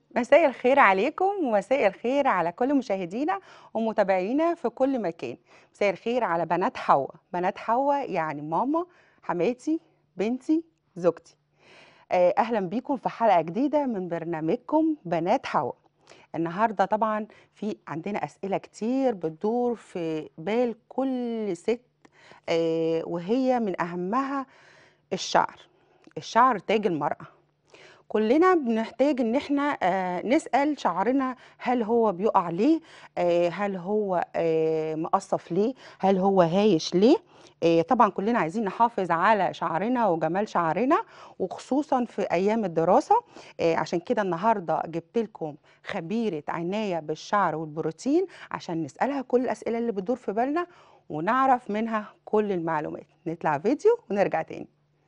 مساء الخير عليكم ومساء الخير على كل مشاهدينا ومتابعينا في كل مكان مساء الخير على بنات حواء بنات حواء يعني ماما حماتي بنتي زوجتي آه، اهلا بيكم في حلقه جديده من برنامجكم بنات حواء النهارده طبعا في عندنا اسئله كتير بتدور في بال كل ست آه، وهي من اهمها الشعر الشعر تاج المراه كلنا بنحتاج ان احنا آه، نسأل شعرنا هل هو بيقع ليه آه، هل هو آه، مقصف ليه هل هو هايش ليه آه، طبعا كلنا عايزين نحافظ على شعرنا وجمال شعرنا وخصوصا في ايام الدراسة آه، عشان كده النهاردة جبت لكم خبيرة عناية بالشعر والبروتين عشان نسألها كل الأسئلة اللي بتدور في بالنا ونعرف منها كل المعلومات نطلع فيديو ونرجع تاني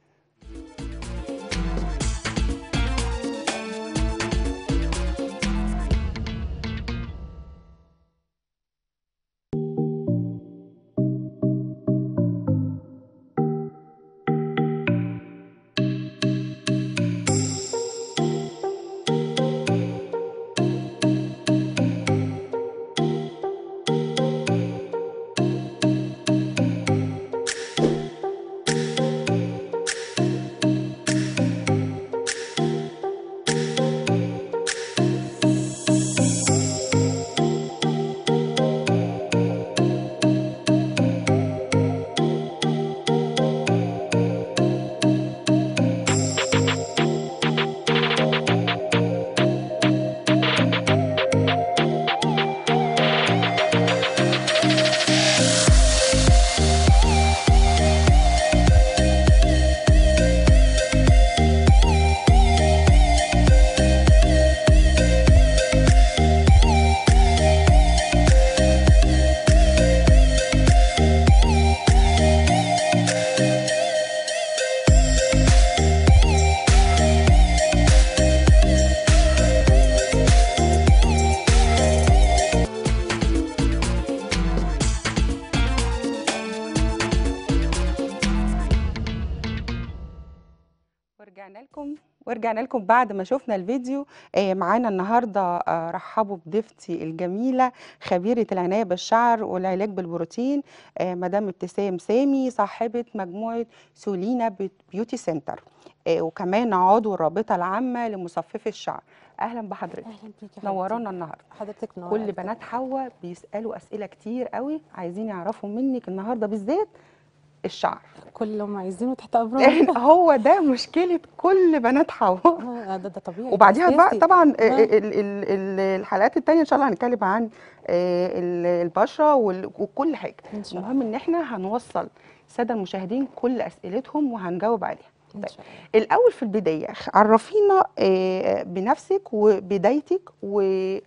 ورجعنا لكم ورجعنا لكم بعد ما شفنا الفيديو آه، معانا النهارده آه، رحبوا بضيفتي الجميله خبيره العنايه بالشعر والعلاج بالبروتين آه، مدام ابتسام سامي صاحبه مجموعه سولينا بيوت- بيوتي سنتر آه، وكمان عضو الرابطه العامه لمصففي الشعر اهلا بحضرتك اهلا بيك يا حبيبتي. نورانا النهارده حضرتك منوره كل قلبي. بنات حواء بيسالوا اسئله كتير قوي عايزين يعرفوا منك النهارده بالذات الشعر كل اللي هم عايزينه تحت امرهم هو ده مشكله كل بنات حواء آه، ده ده طبيعي وبعديها ده بقى أساسي. طبعا آه. ال- ال- ال- الحلقات التانية ان شاء الله هنتكلم عن آه، ال- البشرة وال- وكل حاجة ان شاء الله المهم ان احنا هنوصل السادة المشاهدين كل اسئلتهم وهنجاوب عليها ان طيب. شاء الله الاول في البداية خ- عرفينا آه، بنفسك وبدايتك وشوفنا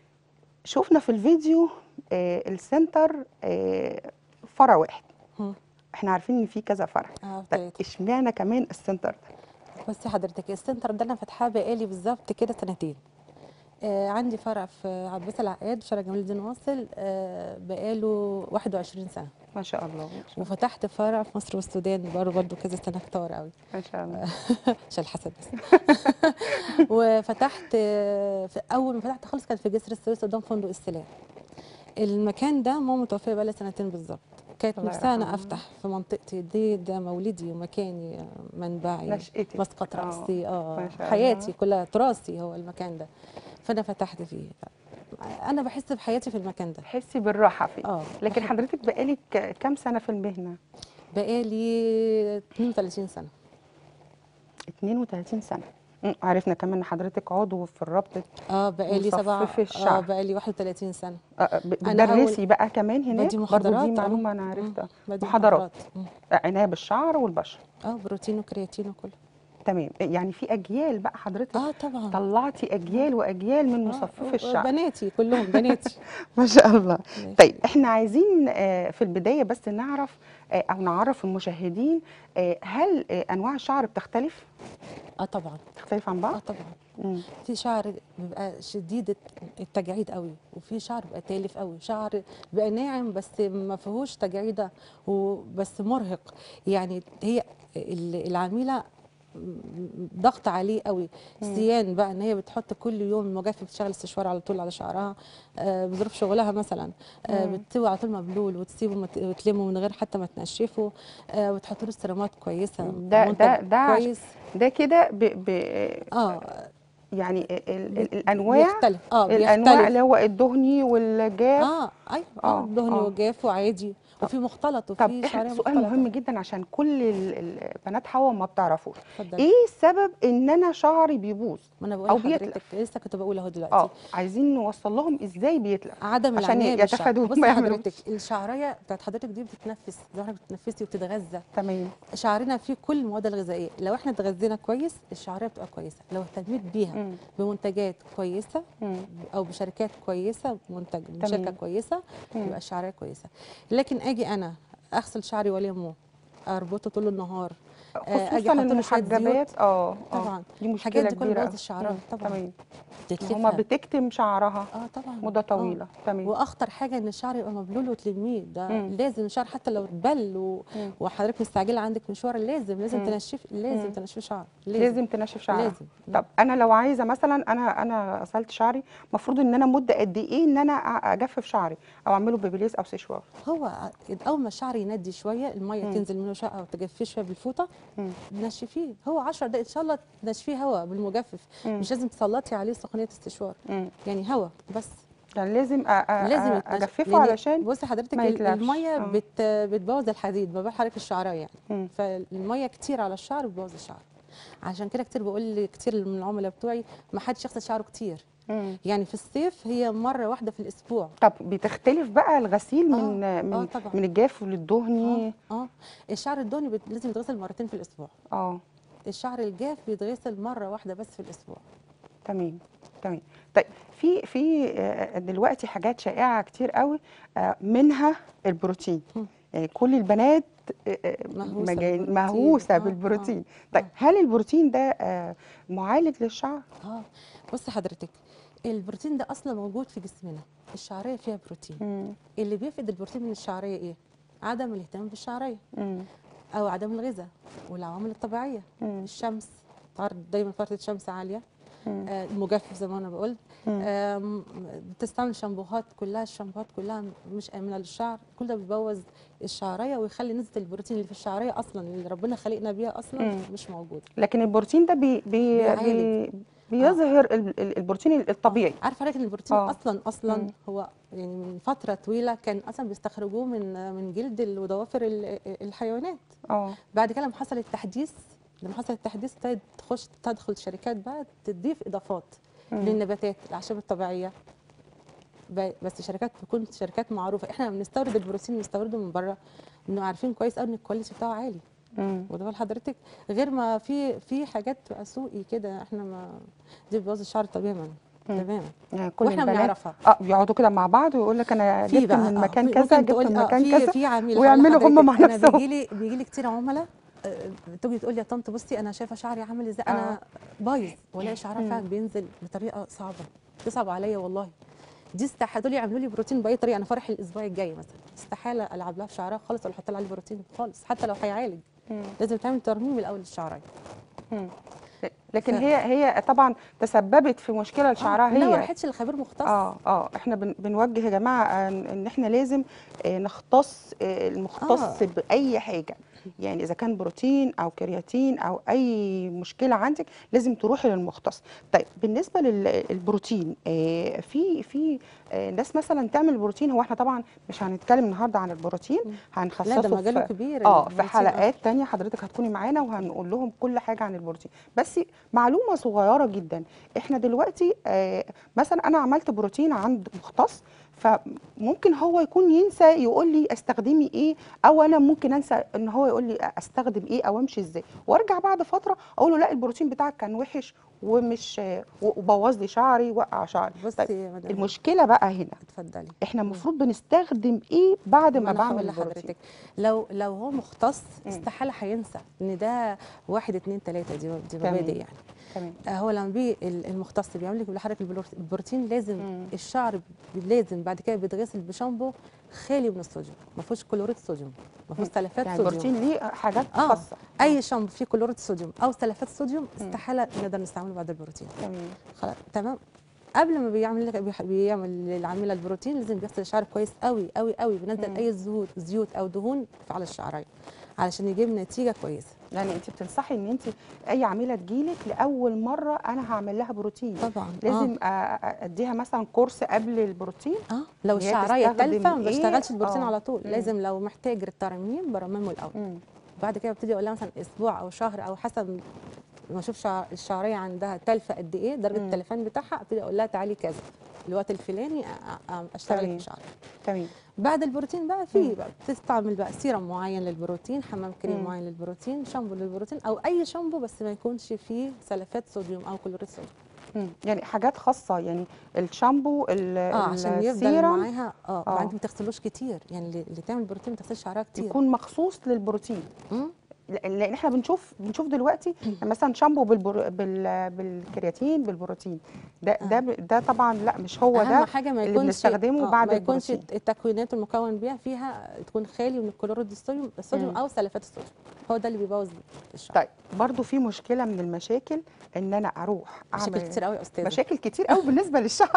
في الفيديو آه، السنتر آه، فرع واحد هم. احنا عارفين ان في كذا فرع اه طيب ابتديت اشمعنى كمان السنتر ده بصي حضرتك السنتر ده انا فاتحاه بقالي بالظبط كده سنتين آه عندي فرع في عباس العقاد في شارع جمال الدين واصل آه بقاله 21 سنه ما شاء الله وفتحت فرع في مصر والسودان برضه برضه كذا سنه كتار قوي ما شاء الله عشان الحسد بس وفتحت آه، في اول ما فتحت خالص كان في جسر السويس قدام فندق السلام المكان ده ماما متوفيه بقالها سنتين بالظبط كانت الله نفسها انا يرحمها. افتح في منطقتي دي ده مولدي ومكاني آه، منبعي نشأتك مسقط آه، راسي اه ما شاء حياتي الله. كلها تراثي هو المكان ده فانا فتحت فيه انا بحس بحياتي في المكان ده تحسي بالراحه فيه اه لكن بحب- حضرتك بقالك كام سنه في المهنه بقالي 32 سنه 32 سنه مم، عرفنا كمان ان حضرتك عضو في الرابطه اه بقالي سبعة مصففي الشعر. اه بقالي 31 سنه آه، آه، ب- أنا بتدرسي بقى كمان هناك بدي برضو محاضرات دي آه. معلومه انا مم. عرفتها بدي محاضرات. مم. آه، عنايه بالشعر والبشره اه بروتين وكرياتين وكله تمام يعني في اجيال بقى حضرتك اه طبعا طلعتي اجيال واجيال من آه، مصففي الشعر بناتي كلهم بناتي ما شاء الله ماشي. طيب احنا عايزين آه، في البدايه بس نعرف آه، او نعرف المشاهدين آه، هل آه، انواع الشعر بتختلف اه طبعا تختلف عن اه بعض طبعا مم. في شعر بيبقى شديد التجعيد قوي وفي شعر بيبقى تالف قوي شعر بيبقى ناعم بس ما فيهوش تجعيده وبس مرهق يعني هي ال- العميله م- ضغط عليه قوي سيان بقى ان هي بتحط كل يوم مجفف بتشتغل استشوار على طول على شعرها آه، بظروف شغلها مثلا آه، مم. بتسيبه على طول مبلول وتسيبه مت- وتلمه من غير حتى ما تنشفه آه، وتحط له سيرامات كويسه ده- منتج ده- ده عش- كويس ده كده ب... ب... اه يعني ال... ال... الانواع بيختلف اه الانواع بيختلف اللي هو الدهني والجاف اه ايوه آه، اه دهني آه. وجاف وعادي وفي مختلط طب وفي احنا شعريه سؤال مختلطه مهم جدا عشان كل ال- البنات حوا ما بتعرفوش اتفضلي ايه السبب ان انا شعري بيبوظ ما انا أو بقول بيتلف. لحضرتك لسه كنت بقول اهو دلوقتي اه عايزين نوصل لهم ازاي بيتلف عدم عشان العنايه بالشعر يتفادوا بصي ما يعملوش. حضرتك الشعريه بتاعت حضرتك دي بتتنفس زي ما حضرتك بتتنفسي وبتتغذى تمام شعرنا فيه كل المواد الغذائيه لو احنا اتغذينا كويس الشعريه بتبقى كويسه لو اهتميت بيها مم. بمنتجات كويسه مم. او بشركات كويسه منتج من تمام. شركه كويسه مم. يبقى الشعريه كويسه لكن اجي انا اغسل شعري والمه اربطه طول النهار آه، أجي خصوصا أحط له شوية زيوت. المحجبات اه اه طبعا دي مشكله الحاجات دي كلها كبيره بوظ أوي. الشعريه مم. طبعا تمام تتلفها هما بتكتم شعرها اه طبعا مده آه. طويله تمام واخطر حاجه ان الشعر يبقى مبلول وتلميه ده مم. لازم الشعر حتى لو اتبل و... مم. وحضرتك مستعجله عندك مشوار لازم لازم مم. تنشف لازم مم. تنشفي شعر لازم تنشف شعرها لازم طب انا لو عايزه مثلا انا انا غسلت شعري المفروض ان انا مده قد ايه ان انا أ- اجفف شعري او اعمله ببليز او سيشوار هو اول ما الشعر يندي شويه الميه مم. تنزل منه شويه او تجفيه شويه بالفوطه مم. نشفيه هو 10 دقائق ان شاء الله تنشفيه هواء بالمجفف مم. مش لازم تسلطي عليه سخونيه استشوار مم. يعني هواء بس يعني لازم أ- أ- لازم أ- يتنشف. اجففه لأن علشان بصي حضرتك ما ال- يتلفش. الميه آه. بت بتبوظ الحديد ما بال حضرتك الشعرايه يعني مم. فالميه كتير على الشعر بتبوظ الشعر عشان كده كتير بقول كتير من العملاء بتوعي ما حدش يغسل شعره كتير مم. يعني في الصيف هي مره واحده في الاسبوع طب بتختلف بقى الغسيل من آه، من آه طبعا. من الجاف للدهني اه اه الشعر الدهني بت- لازم يتغسل مرتين في الاسبوع اه الشعر الجاف بيتغسل مره واحده بس في الاسبوع تمام تمام طيب في في آه، دلوقتي حاجات شائعه كتير قوي آه، منها البروتين مم. يعني كل البنات آه، آه، مهووسة مجان- بالبروتين. مهووسه آه، بالبروتين آه، طيب هل البروتين ده آه، معالج للشعر اه بصي حضرتك البروتين ده اصلا موجود في جسمنا الشعريه فيها بروتين مم. اللي بيفقد البروتين من الشعريه ايه عدم الاهتمام بالشعريه مم. او عدم الغذاء والعوامل الطبيعيه مم. الشمس عرض دايما فتره شمس عاليه مم. آه، المجفف زي ما انا بقول مم. آم، بتستعمل شامبوهات كلها الشامبوهات كلها مش امنه للشعر كل ده بيبوظ الشعريه ويخلي نسبه البروتين اللي في الشعريه اصلا اللي ربنا خلقنا بيها اصلا مم. مش موجوده لكن البروتين ده بي بي بيعالج. بي بيظهر ال- ال- البروتين الطبيعي عارفه حضرتك ان البروتين آه. اصلا اصلا مم. هو يعني من فتره طويله كان اصلا بيستخرجوه من من جلد ال- وضوافر ال- الحيوانات اه بعد كده لما حصل التحديث لما حصل التحديث ابتدت تخش تدخل شركات بقى تضيف اضافات مم. للنباتات الاعشاب الطبيعيه ب- بس شركات تكون شركات معروفه احنا لما بنستورد البروتين بنستورده من بره انه عارفين كويس قوي ان الكواليتي بتاعه عالي مم. وده بال حضرتك غير ما في في حاجات بتبقى سوقي كده احنا ما دي بتبوظ الشعر تماما مم. تماما يعني كل واحنا البنات بنعرفها اه بيقعدوا كده مع بعض ويقول لك انا في جبت بقى من آه، مكان في- كذا ممكن جبت تقول من آه، مكان في كذا في عميل ويعملوا هم مع انا نفسهم. بيجي لي بيجي لي كتير عملاء آه، تيجي تقول لي يا طنط بصي انا شايفه شعري عامل ازاي انا بايظ والاقي شعرها مم. فعلا بينزل بطريقه صعبه تصعب عليا والله دي استحاله دول يعملوا لي بروتين باي طريقه انا فرح الاسبوع الجاي مثلا استحاله العب لها في شعرها خالص ولا احط لها عليه بروتين خالص حتى لو هيعالج مم. لازم تعمل ترميم الاول للشعريه مم. لكن ف- هي هي طبعا تسببت في مشكله لشعرها لا ما هي راحتش لخبير مختص اه اه احنا بن بنوجه يا جماعه ان إن احنا لازم آه، نختص آه، المختص آه. باي حاجه يعني اذا كان بروتين او كرياتين او اي مشكله عندك لازم تروحي للمختص طيب بالنسبه للبروتين آه، في في آه، ناس مثلا تعمل بروتين هو احنا طبعا مش هنتكلم النهارده عن البروتين مم. لا هنخصصه ده مجاله في كبير اه في البروتين، حلقات تانية حضرتك هتكوني معانا وهنقول لهم كل حاجة عن البروتين بس معلومة صغيرة جدا احنا دلوقتي آه مثلا انا عملت بروتين عند مختص فممكن هو يكون ينسى يقول لي استخدمي ايه او انا ممكن انسى ان هو يقول لي استخدم ايه او امشي ازاي وارجع بعد فتره اقول له لا البروتين بتاعك كان وحش ومش آه، وبوظ لي شعري وقع شعري بصي طيب يا مدام المشكله بقى هنا اتفضلي احنا المفروض بنستخدم ايه بعد ما أنا بعمل هقول البروتين لحضرتك لو لو هو مختص مم. استحاله هينسى ان ده واحد اتنين تلاته دي دي تمام. مبادئ يعني تمام آه، هو لما بيجي ال- المختص بيعمل لك بيحرك البلور- البروتين لازم مم. الشعر ب- لازم بعد كده بيتغسل بشامبو خالي من الصوديوم ما فيهوش كلوريد صوديوم ما فيهوش سلفات يعني صوديوم البروتين ليه حاجات آه. خاصه اي شامبو فيه كلوريد صوديوم او سلفات صوديوم استحاله نقدر نستعمله بعد البروتين تمام خلاص تمام قبل ما بيعمل لك بيح- بيعمل للعميله البروتين لازم بيغسل الشعر كويس قوي قوي قوي بينزل مم. اي زيوت زيوت او دهون على الشعريه علشان يجيب نتيجه كويسه يعني انت بتنصحي ان انت اي عميله تجيلك لاول مره انا هعمل لها بروتين طبعا لازم آه. اديها مثلا كورس قبل البروتين اه لو هي الشعريه تستخدم تالفه ما إيه؟ بشتغلش البروتين آه. على طول مم. لازم لو محتاج الترميم برممه الاول مم. بعد كده ببتدي اقول لها مثلا اسبوع او شهر او حسب ما اشوف شع- الشعريه عندها تالفه قد ايه درجه مم. التلفان بتاعها ابتدي اقول لها تعالي كذا الوقت الفلاني أ- أ- اشتغل تمام. في شعري تمام بعد البروتين بقى مم. في بقى بتستعمل بقى سيرم معين للبروتين حمام كريم مم. معين للبروتين شامبو للبروتين او اي شامبو بس ما يكونش فيه سلفات صوديوم او كلوريد صوديوم مم. يعني حاجات خاصه يعني الشامبو ال- اه عشان يفضل السيرم معاها اه آه. بعدين ما تغسلوش كتير يعني اللي اللي تعمل بروتين ما تغسلش شعرها كتير يكون مخصوص للبروتين مم. لان لأن احنا بنشوف بنشوف دلوقتي مثلا شامبو بالبر... بال... بالكرياتين بالبروتين ده ده ده طبعا لا مش هو اهم ده حاجه ما اللي يكونش بنستخدمه آه، بعد ما يكونش البروتين. التكوينات المكون بيها فيها تكون خالي من الكلوريد الصوديوم الصوديوم مم. او سلفات الصوديوم هو ده اللي بيبوظ الشعر طيب برضو في مشكله من المشاكل ان انا اروح مشاكل اعمل كتير قوي يا استاذه مشاكل كتير قوي بالنسبه للشعر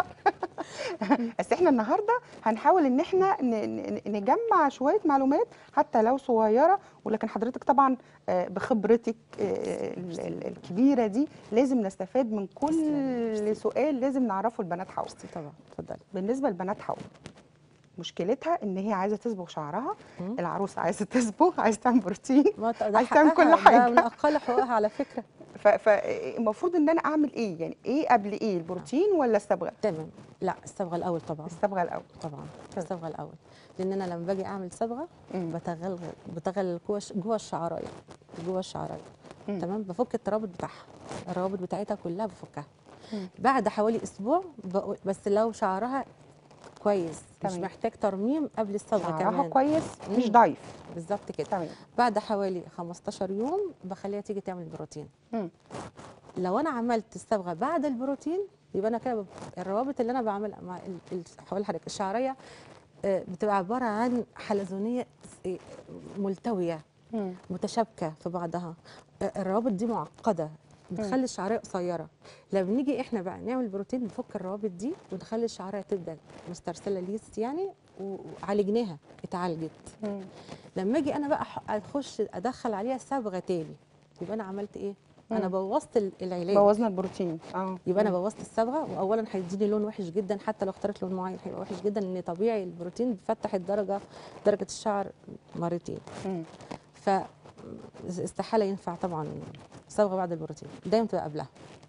بس احنا النهارده هنحاول ان احنا ن- ن- نجمع شويه معلومات حتى لو صغيره ولكن حضرتك طبعا آه، بخبرتك آه، ال- ال- الكبيره دي لازم نستفاد من كل سؤال لازم نعرفه البنات حواء بصي طبعا اتفضلي بالنسبه لبنات حواء مشكلتها ان هي عايزه تصبغ شعرها مم. العروسه عايزه تصبغ عايزه تعمل بروتين ما ت- ده عايز تعمل كل حقها، حاجة. ده من اقل حقوقها على فكره فالمفروض ان انا اعمل ايه يعني ايه قبل ايه البروتين ولا الصبغه تمام لا الصبغه الاول طبعا الصبغه الاول طبعا طيب. الصبغه الاول لان انا لما باجي اعمل صبغه مم. بتغل بتغل جوه الش- جوه الشعرايه جوه الشعرايه مم. تمام بفك الترابط بتاعها الروابط بتاعتها كلها بفكها مم. بعد حوالي اسبوع بقول بس لو شعرها كويس مش تمام. محتاج ترميم قبل الصبغه شعرها كمان كويس مش مم. ضعيف بالظبط كده تمام بعد حوالي 15 يوم بخليها تيجي تعمل بروتين مم. لو انا عملت الصبغه بعد البروتين يبقى انا كده ب- الروابط اللي انا بعملها مع ال- ال- هقول لحضرتك الشعريه آه، بتبقى عباره عن حلزونيه س- آه، ملتويه مم. متشابكه في بعضها آه، الروابط دي معقده بتخلي الشعريه قصيره لما نيجي احنا بقى نعمل بروتين نفك الروابط دي ونخلي الشعريه تبدا مسترسله ليس يعني و- وعالجناها اتعالجت مم. لما اجي انا بقى أح- اخش ادخل عليها صبغه تاني يبقى انا عملت ايه انا مم. بوظت ال- العلاج بوظنا البروتين اه يبقى انا مم. بوظت الصبغه واولا هيديني لون وحش جدا حتى لو اخترت لون معين هيبقى وحش جدا لان طبيعي البروتين بيفتح الدرجه درجه الشعر مرتين مم. ف استحاله ينفع طبعا صبغه بعد البروتين دايما تبقى قبلها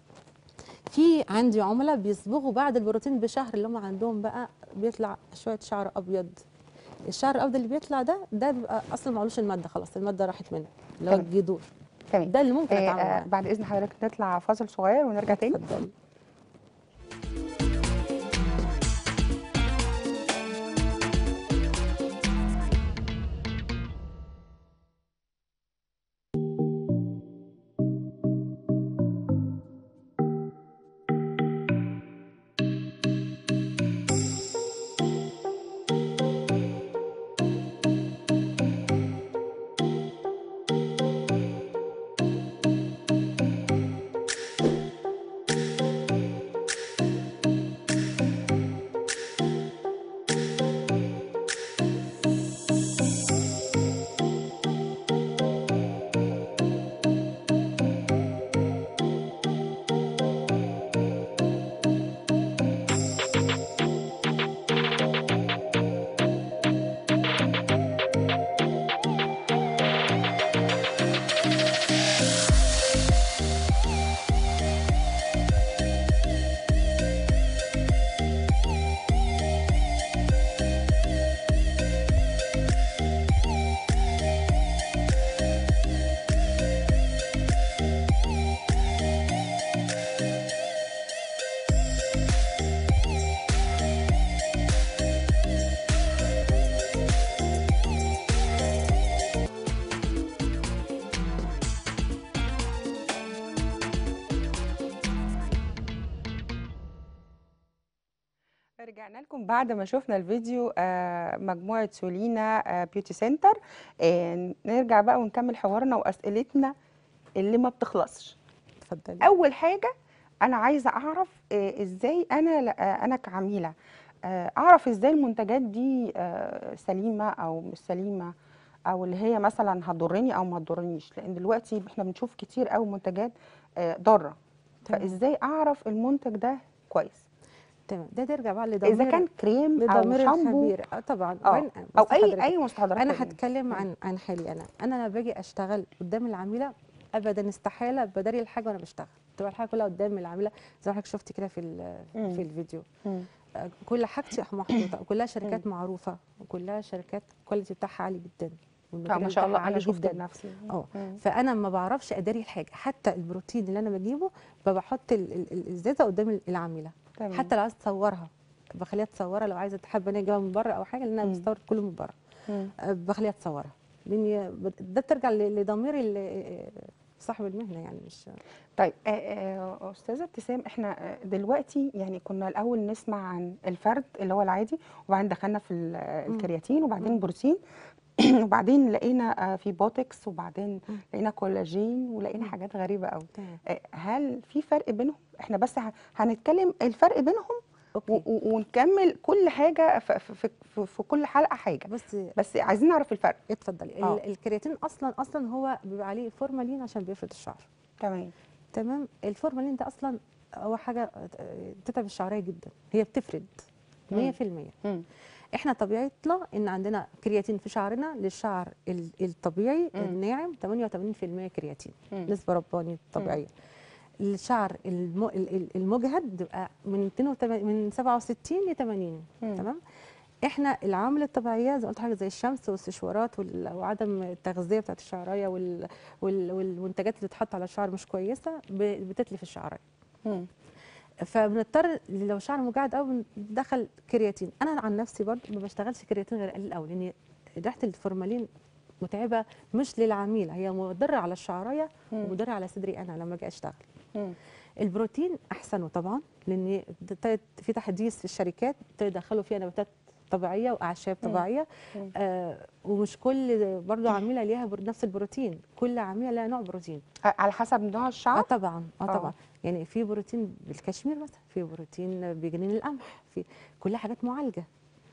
في عندي عملاء بيصبغوا بعد البروتين بشهر اللي هم عندهم بقى بيطلع شويه شعر ابيض الشعر الابيض اللي بيطلع ده ده بيبقى اصلا معلوش الماده خلاص الماده راحت منه اللي هو تمام. الجذور تمام ده اللي ممكن آه اتعامل آه معاه بعد اذن حضرتك نطلع فاصل صغير ونرجع تاني اتفضلي رجعنا لكم بعد ما شفنا الفيديو آه، مجموعة سولينا آه، بيوتي سنتر آه، نرجع بقى ونكمل حوارنا وأسئلتنا اللي ما بتخلصش اتفضلي أول حاجة أنا عايزة أعرف آه، إزاي أنا ل- آه، أنا كعميلة آه، أعرف إزاي المنتجات دي آه، سليمة أو مش سليمة أو اللي هي مثلا هتضرني أو ما تضرنيش لأن دلوقتي إحنا بنشوف كتير قوي منتجات آه، ضارة تمام. فإزاي أعرف المنتج ده كويس تمام ده ترجع بقى لضمير إذا كان كريم أو لضمير شامبو الخبير آه طبعا اه وين- او بص اي حضرتك، اي مستحضرات انا تانية. هتكلم مم. عن عن حالي انا انا لما باجي اشتغل قدام العميله ابدا استحاله بداري الحاجه وانا بشتغل تبقى الحاجه كلها قدام العميله زي ما حضرتك شفتي كده في ال- مم. في الفيديو مم. آه، كل حاجتي محطوطه وكلها شركات معروفه وكلها شركات الكواليتي بتاعها عالي جدا اه والماتيريال ما شاء الله بتاعها انا عالي شفت جدا بنفسي اه مم. فانا ما بعرفش اداري الحاجه حتى البروتين اللي انا بجيبه بحط ال- ال- ال- الزياده قدام العميله تمام. حتى لو عايزه تصورها بخليها تصورها لو عايزه تحب ان هي جايه من بره او حاجه لان انا مم. بستورد كله من بره مم. أه، بخليها تصورها لان ده بترجع ل- لضمير ال- صاحب المهنه يعني مش طيب آه، آه، استاذه ابتسام احنا آه، دلوقتي يعني كنا الاول نسمع عن الفرد اللي هو العادي وبعدين دخلنا في ال- آه، مم. الكرياتين وبعدين مم. بروتين وبعدين لقينا آه، في بوتكس وبعدين مم. لقينا كولاجين ولقينا مم. حاجات غريبه قوي تمام آه، هل في فرق بينهم احنا بس ه- هنتكلم الفرق بينهم و- اوكي و- ونكمل كل حاجه في, في, في, في كل حلقه حاجه بس بس عايزين نعرف الفرق اتفضلي آه. ال- الكرياتين اصلا اصلا هو بيبقى عليه فورمالين عشان بيفرد الشعر تمام تمام الفورمالين ده اصلا هو حاجه آه، تتعب الشعريه جدا هي بتفرد 100% مم. احنا طبيعتنا ان عندنا كرياتين في شعرنا للشعر ال- الطبيعي مم. الناعم 88% كرياتين مم. نسبه رباني طبيعيه الشعر الم- ال- ال- المجهد بيبقى من 82 من 67 ل 80 مم. تمام احنا العوامل الطبيعيه زي ما قلت حاجه زي الشمس والسشوارات وال- وعدم التغذيه بتاعت الشعريه وال وال والمنتجات اللي بتتحط على الشعر مش كويسه ب- بتتلف الشعريه مم. فبنضطر لو شعر مجعد قوي بندخل كرياتين انا عن نفسي برضه ما بشتغلش كرياتين غير قليل قوي لان ريحه الفورمالين متعبه مش للعميل هي مضره على الشعريه مم. ومضره على صدري انا لما اجي اشتغل مم. البروتين احسنه طبعا لان ابتدت في تحديث في الشركات ابتدوا يدخلوا فيها نباتات طبيعيه واعشاب مم. طبيعيه مم. آه ومش كل برضه عميله ليها بر- نفس البروتين كل عميله لها نوع بروتين على حسب نوع اه الشعر طبعا اه آه. طبعا يعني في بروتين بالكشمير مثلا في بروتين بجنين القمح في كلها حاجات معالجه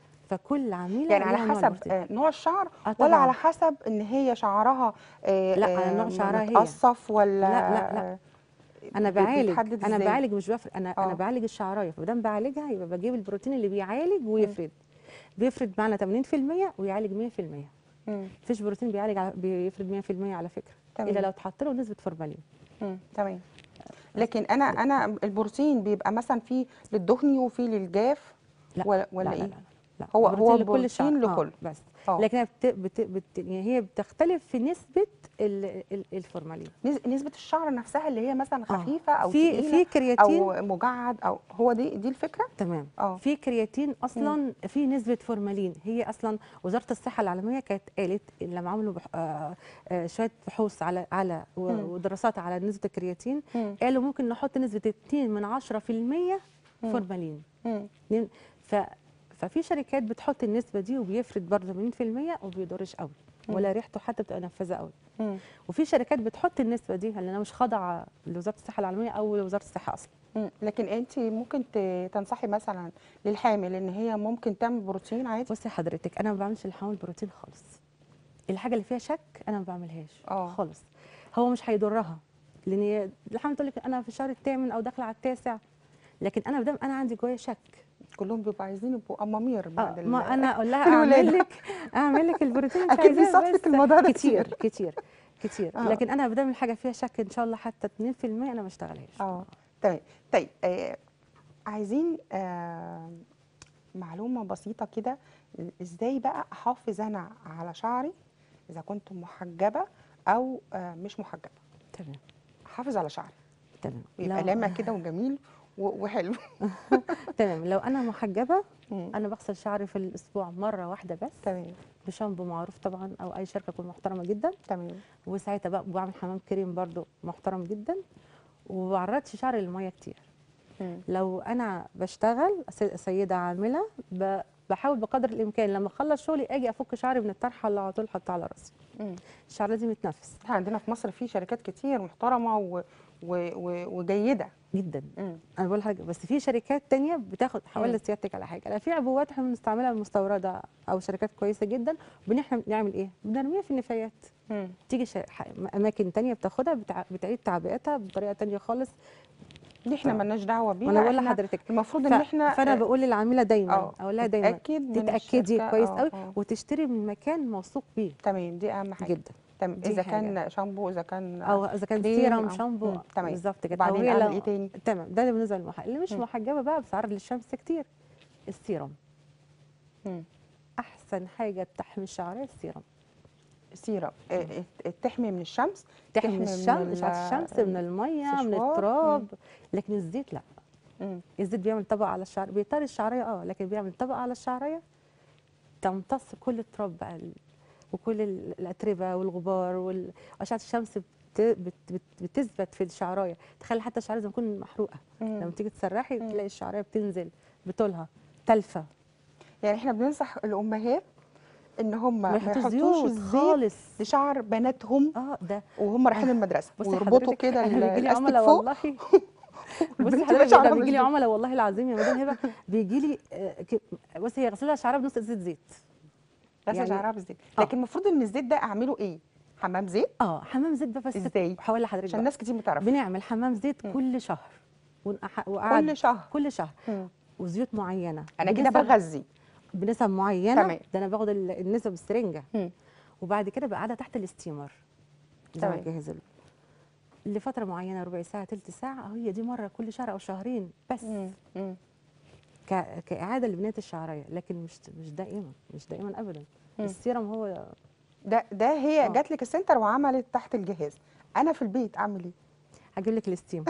فكل عميله يعني ليها على نوع حسب البروتين. آه، نوع الشعر اه ولا طبعا على حسب ان هي شعرها آه، لا، آه، على نوع شعرها هي. متقصف ولا لا، لا، لا. انا بي- بعالج بيتحدد انا إزاي؟ بعالج مش بفرق انا آه. انا بعالج الشعرايه فمادام بعالجها يبقى بجيب البروتين اللي بيعالج ويفرد بيفرد معنا 80% ويعالج 100% مم. مفيش بروتين بيعالج على بيفرد 100% على فكره تمام. الا لو اتحط له نسبه فورمالين مم. تمام لكن انا انا البروتين بيبقى مثلا فيه للدهني وفيه للجاف لا ولا ولا لا ايه لا لا, لا. هو- بروتين هو لكل بروتين الشعر. آه، لكل. بس اه لكن هي بت... بت... بت... يعني هي بتختلف في نسبه ال... ال... الفورمالين نس- نسبة الشعر نفسها اللي هي مثلا آه. خفيفة او في تقيلة في كرياتين او مجعد او هو دي دي الفكرة تمام اه في كرياتين اصلا في نسبه فورمالين هي اصلا وزاره الصحه العالميه كانت قالت إن لما عملوا بح... آه آه شويه بحوث على على و- مم. ودراسات على نسبه الكرياتين مم. قالوا ممكن نحط نسبه 2 من 10% فورمالين مم. اتنين- ف ففي شركات بتحط النسبه دي وبيفرد برضه 80% وبيضرش قوي ولا ريحته حتى بتبقى نفاذه قوي مم. وفي شركات بتحط النسبه دي لان انا مش خاضعه لوزاره الصحه العالميه او لوزاره الصحه اصلا مم. لكن انت ممكن ت- تنصحي مثلا للحامل ان هي ممكن تعمل بروتين عادي بصي حضرتك انا ما بعملش الحمام بروتين خالص الحاجه اللي فيها شك انا ما بعملهاش آه. خالص هو مش هيضرها لان هي الحمل تقول لك انا في الشهر الثامن او داخله على التاسع لكن انا بدام انا عندي جوايا شك كلهم بيبقوا عايزين يبقوا امامير آه بعد ال- ما انا اقول لها الولادة. اعمل لك اعمل لك البروتين اللي انت أكيد عايزاه، بيصادفك بس الموضوع ده كتير كتير. كتير كتير آه. لكن انا بدام الحاجه فيها شك ان شاء الله حتى 2% انا ما اشتغلهاش اه تمام طيب آه عايزين آه معلومة بسيطة كده ازاي بقى احافظ انا على شعري اذا كنت محجبة او آه مش محجبة تمام احافظ على شعري تمام ويبقى لو- لامع كده وجميل و- وحلو تمام لو انا محجبه مم. انا بغسل شعري في الاسبوع مره واحده بس تمام بشامبو معروف طبعا او اي شركه تكون محترمه جدا تمام وساعتها بقى بعمل حمام كريم برضو محترم جدا وما بعرضش شعري للميه كتير مم. لو انا بشتغل س- سيده عامله ب- بحاول بقدر الامكان لما اخلص شغلي اجي افك شعري من الطرحه اللي على طول احطها على راسي مم. الشعر لازم يتنفس احنا عندنا في مصر في شركات كتير محترمه و... و... و... وجيده جدا مم. انا بقول حاجه بس في شركات تانية بتاخد هقول مم. لسيادتك على حاجه لا في عبوات احنا بنستعملها مستورده او شركات كويسه جدا وبن احنا بنعمل ايه بنرميها في النفايات مم. تيجي شر... ح- اماكن تانية بتاخدها بتع... بتعيد تعبئتها بطريقه تانية خالص دي احنا ف- مالناش دعوه بيها وانا بقول إحنا لحضرتك المفروض ف... ان احنا فانا آه، بقول للعميله دايما اه اقول لها دايما تتاكد من تتاكدي الشركة. كويس آه، قوي آه. وتشتري من مكان موثوق بيه تمام دي اهم حاجه جدا تمام دي اذا حاجة. كان شامبو اذا كان او اذا كان كريم سيرم أو- شامبو مم، تمام. بالظبط كده أو وبعدين هي اعمل لو- ايه تاني تمام ده بالنسبه للمح... اللي مش مم. محجبه بقى بتعرض للشمس كتير السيرم مم. احسن حاجه بتحمي الشعريه السيرم سيرم آه، آه، تحمي من الشمس تحمي من من الشمس ال- اشعه الشمس من الميه من السشوار. التراب لكن الزيت لا مم. الزيت بيعمل طبقه على الشعر بيطري الشعريه اه لكن بيعمل طبقه على الشعريه تمتص كل التراب بقى ال- وكل ال- الاتربه والغبار واشعه الشمس بت... بت... بت... بتثبت في الشعرايه تخلي حتى الشعريه زي ما تكون محروقه مم. لما تيجي تسرحي مم. تلاقي الشعريه بتنزل بطولها تلفه يعني احنا بننصح الامهات ان هم ما ما يحطوش يحطوش زيوت الزيت خالص لشعر بناتهم اه ده وهم رايحين المدرسه بصي ويربطوا حضرتك كده انا بيجي لي الاستك عملاء فوق والله بصي والبنت حضرتك ماشية على ده بيجي لي رجلها. عملاء والله العظيم يا مدام هبه بيجي لي آه، ك- بصي هي غسلها شعرها بنص ازازه زيت غسل يعني- شعرها بالزيت آه. لكن المفروض ان الزيت ده اعمله ايه حمام زيت اه حمام زيت بقى بس إزاي؟ هقول لحضرتك عشان بقى. الناس كتير بتعرف بنعمل حمام زيت مم. كل شهر ونقع- وقعد كل شهر كل شهر مم. وزيوت معينه انا كده بنسب- بغذي بنسب معينه تمام. ده انا باخد ال- النسب السرنجه مم. وبعد كده بقعدها تحت الاستيمر ده تمام. الجهاز ال- لفتره معينه ربع ساعه ثلث ساعه هي دي مره كل شهر او شهرين بس مم. مم. ك... كاعاده لبنايه الشعريه لكن مش مش دائما مش دائما ابدا مم. السيرم هو ده ده هي آه. جات لك السنتر وعملت تحت الجهاز انا في البيت اعمل ايه هجيب لك الاستيم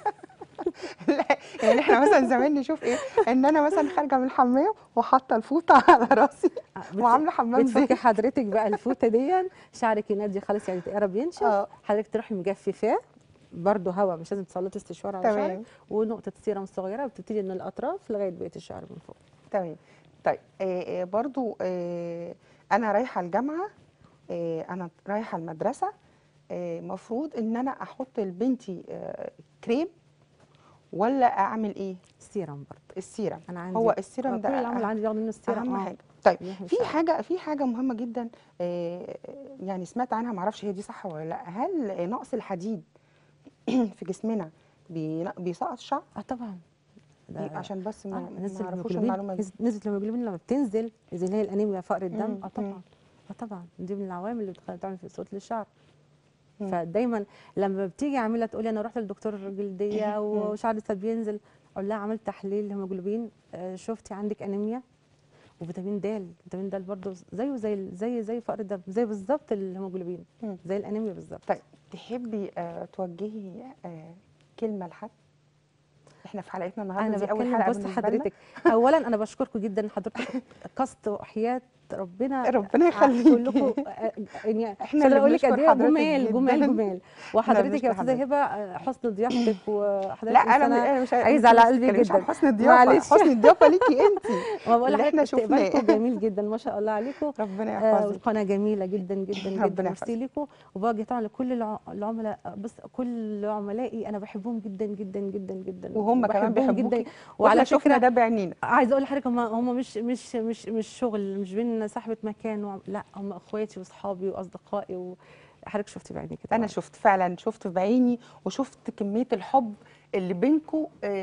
لا يعني احنا مثلا زمان نشوف ايه ان انا مثلا خارجه من الحمام وحاطه الفوطه على راسي وعامله حمام بتفكي زيت حضرتك بقى الفوطه دي شعرك ينادي خالص يعني تقرب ينشف اه حضرتك تروحي مجففاه برضه هواء مش لازم تسلطي استشوار على تمام. شعرك ونقطه سيرم صغيره بتبتدي من الاطراف لغايه بقيه الشعر من فوق تمام طيب آه آه برضو آه انا رايحه الجامعه آه انا رايحه المدرسه آه مفروض ان انا احط لبنتي آه كريم ولا اعمل ايه السيرم برضه السيرم انا عندي هو السيرم كل ده العمل عندي بياخدوا منه السيرم اهم آه. حاجه طيب بيحمي في الشعر. حاجه في حاجه مهمه جدا آه، يعني سمعت عنها معرفش هي دي صح ولا لا هل نقص الحديد في جسمنا بين- بيسقط الشعر اه طبعا دي عشان بس ما آه ما نسبة يعرفوش الهيموجلوبين المعلومه دي نسبة- نسبة الهيموجلوبين لما بتنزل زي اللي هي الانيميا فقر الدم مم، اه مم. طبعا اه طبعا دي من العوامل اللي بتخلي تعمل في صوت للشعر مم. فدايما لما بتيجي عامله تقولي انا رحت للدكتور جلديه وشعري لسه بينزل اقول لها عملت تحليل هيموجلوبين آه، شفتي عندك انيميا وفيتامين د فيتامين د برضه زيه زي ال- زي زي فقر الدم زي بالظبط الهيموجلوبين مم. زي الانيميا بالظبط طيب تحبي آه، توجهي آه، كلمه لحد احنا في حلقتنا النهارده انا دي اول بتكلم حلقه بص بالنسبه لنا حضرتك اولا انا بشكركم جدا حضرتك قصد وحياه ربنا ربنا كلكم يخليكي يعني احنا مش اللي اقول لك بنشكر قد ايه حضرتك جمال جمال جداً. جمال وحضرتك بنشكر يا استاذه حضرتك. هبه آه، حسن ضيافتك وحضرتك لا انا إنسانة م- مش عايز مش على قلبي بتتكلميش عن جدا حسن الضيافه معلش. حسن الضيافه ليكي انت ما بقول اللي احنا لحضرتك شفناه. استقبالكم جميل جدا ما شاء الله عليكم ربنا آه يحفظك والقناه جميله جدا جدا ربنا جدا يحفظك. ميرسي لكم وبوجه طبعا لكل الع- العملاء بس كل عملائي انا بحبهم جدا جدا جدا جدا وهم كمان وبحبهم بيحبوكي جدا وعلى وعلى شفنا فكره ده بعينينا عايزه اقول لحضرتك هم هم مش مش مش مش شغل مش بين صاحبه مكان وعم- لا هم اخواتي واصحابي واصدقائي وحضرتك شفتي بعينك كده انا شفت فعلا شفت بعيني وشفت كميه الحب اللي بينكم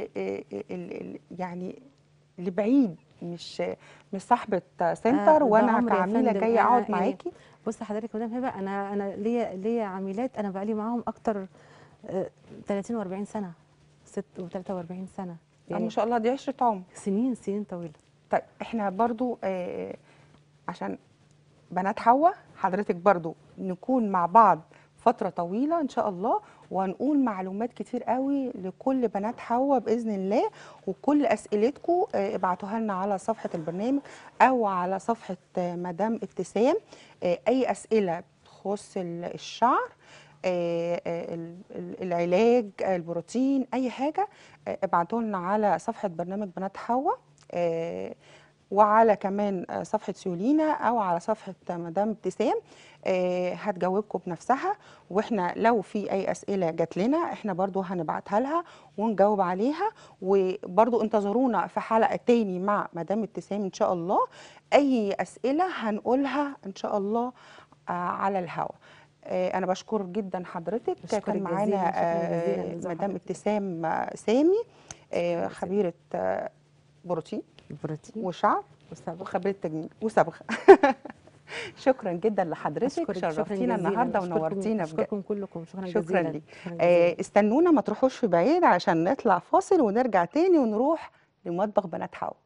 يعني اللي بعيد مش مش صاحبه سنتر ده وانا عمري يا كعميله فندم، جايه أنا اقعد يعني معاكي بص حضرتك مدام هبه انا انا ليا ليا عميلات انا بقالي معاهم اكتر آه، 30 و40 سنه 6 و43 سنه آه، يعني ما شاء الله دي عشره عمر سنين سنين طويله طيب احنا برضو آه، عشان بنات حواء حضرتك برضو نكون مع بعض فترة طويلة إن شاء الله وهنقول معلومات كتير قوي لكل بنات حواء بإذن الله وكل أسئلتكم آه، ابعتوها لنا على صفحة البرنامج أو على صفحة آه، مدام ابتسام آه، أي أسئلة تخص ال- الشعر آه، آه، ال- ال- العلاج آه، البروتين أي حاجة آه، ابعتوا لنا على صفحه برنامج بنات حواء آه، وعلى كمان آه، صفحه سيولينا او على صفحه مدام ابتسام آه، هتجاوبكم بنفسها واحنا لو في اي اسئله جات لنا احنا برضو هنبعتها لها ونجاوب عليها وبرضو انتظرونا في حلقه تاني مع مدام ابتسام ان شاء الله اي اسئله هنقولها ان شاء الله آه، على الهواء آه، انا بشكر جدا حضرتك بشكرك كان جزيلاً، معانا شكراً آه، جزيلاً لزوم مدام حضرتك. ابتسام آه، سامي آه، ميرسي. خبيره آه، بروتين البروتين وشعر والسبق وخبيره تجميل وصبغه شكرا جدا لحضرتك أشكرك شكراً شرفتينا جزيلاً. النهارده أشكركم- ونورتينا بجد أشكركم كلكم شكرا شكراً جزيلا ليك. شكراً آه، جزيلاً. استنونا ما تروحوش في بعيد عشان نطلع فاصل ونرجع تاني ونروح لمطبخ بنات حوا